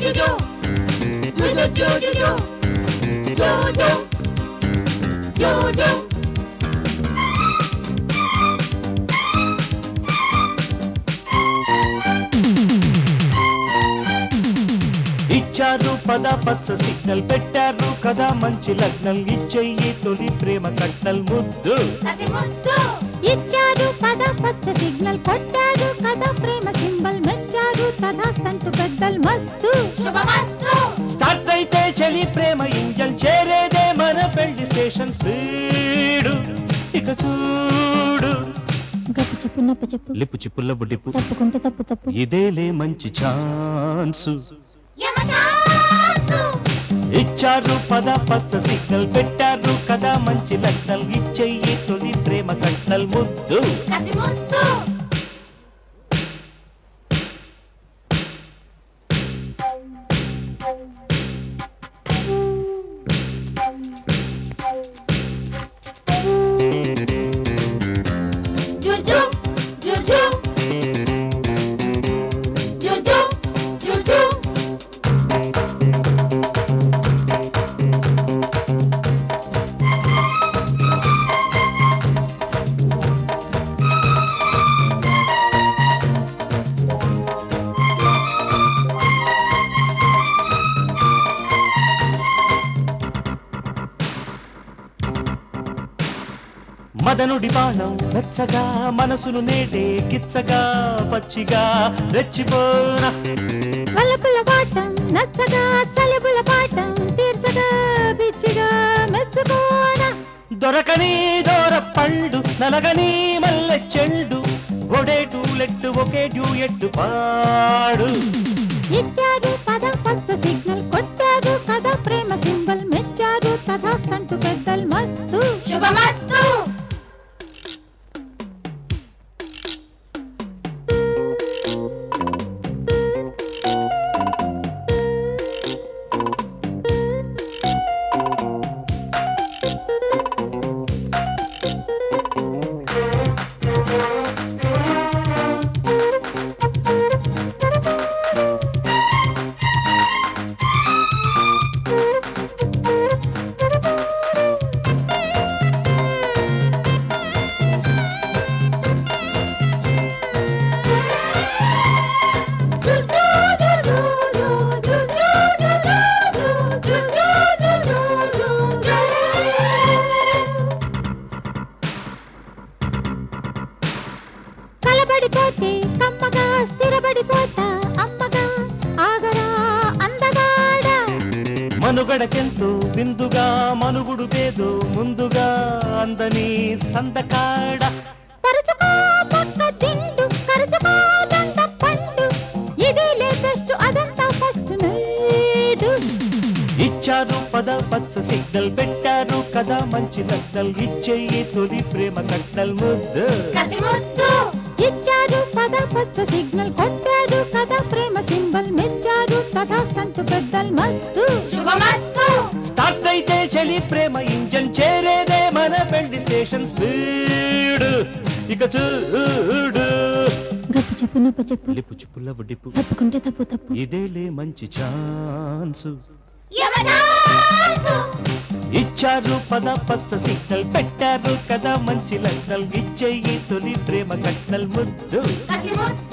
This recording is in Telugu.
ఇచ్చారు పద పచ్చ సిగ్నల్ పెట్టారు కదా మంచి లగ్నల్ ఇచ్చెయ్యి తొలి ప్రేమ కట్నల్ ముద్దు ఇచ్చారు పద పచ్చ సిగ్నల్ కొట్టారు కదా ప్రేమ సింబల్ మెచ్చారు తదాస్తంటు పెద్దల్ మస్తు శుభమస్తు స్టార్ట్ అయితే చలి ప్రేమ ఇంజన్ చేరేదే మన పెళ్లి స్టేషన్ స్పీడు ఇక చూడు గప్పు చెప్పు నప్ప చెప్పు లిప్పు చిప్పుల బుడిపు తప్పుకుంటే తప్పు తప్పు ఇదేలే మంచి ఛాన్సు ఇచ్చారు పద పచ్చ సిగ్నల్ పెట్టారు కదా మంచి లగ్నల్ ఇచ్చెయ్యి తొలి ప్రేమ కట్నల్ ముద్దు జుజు జుజు జుజు జుజు మదనుడి బాణం వెచ్చగా మనసును నేడే గిచ్చగా పచ్చిగా రెచ్చిపోనా వలపుల పాఠం నచ్చగా చలిపుల పాఠం తీర్చగా పిచ్చిగా మెచ్చుకోన దొరకని దూర పండు నలగని మల్లె చెండు ఒడే టూలెట్టు ఒకే డ్యూయెట్టు పాడు ఇచ్చారు పద పచ్చ సిగ్నల్ కొట్టారు కదా ప్రేమ సింబల్ మెచ్చారు తదాస్తంటు పెద్దల్ మస్తు శుభమస్తు కలబడిపోతే కమ్మగా స్థిరపడిపోతా అమ్మగా ఆగరా అందగాడా మనుగడకెంతో బిందుగా మనుగుడు దేదో ముందుగా అందని సందకాడ పరచుకో పక్క తిండు కరచుకో దండ పండు ఇది లేటెస్ట్ అదంతా ఫస్ట్ నేడు ఇచ్చారు పద పచ్చ సిగ్నల్ పెట్టారు కదా మంచి లగ్నల్ ఇచ్చేయి తొలి ప్రేమ కట్నల్ ముద్దు ఇచ్చారు పద పచ్చ సిగ్నల్ కొట్టారు కదా ప్రేమ సింబల్ మెచ్చారు తదాస్తంటు పెద్దల్ మస్తు శుభమస్తు స్టార్ట్ అయితే చలి ప్రేమ ఇంజన్ చేరేదే మన పెళ్లి స్టేషన్ స్పీడ్ ఇక చూడు గప్పు చెప్పు నొప్ప చెప్పు లిప్పు చిప్పుల బుడిపు తప్పుకుంటే తప్పు తప్పు ఇదేలే మంచి ఛాన్సు ఇచ్చారు పద పచ్చ సిగ్నల్ పెట్టారు కదా మంచి లగ్నల్ ఇచ్చేయి తొలి ప్రేమ కట్నల్ ముద్దు కసిముద్దు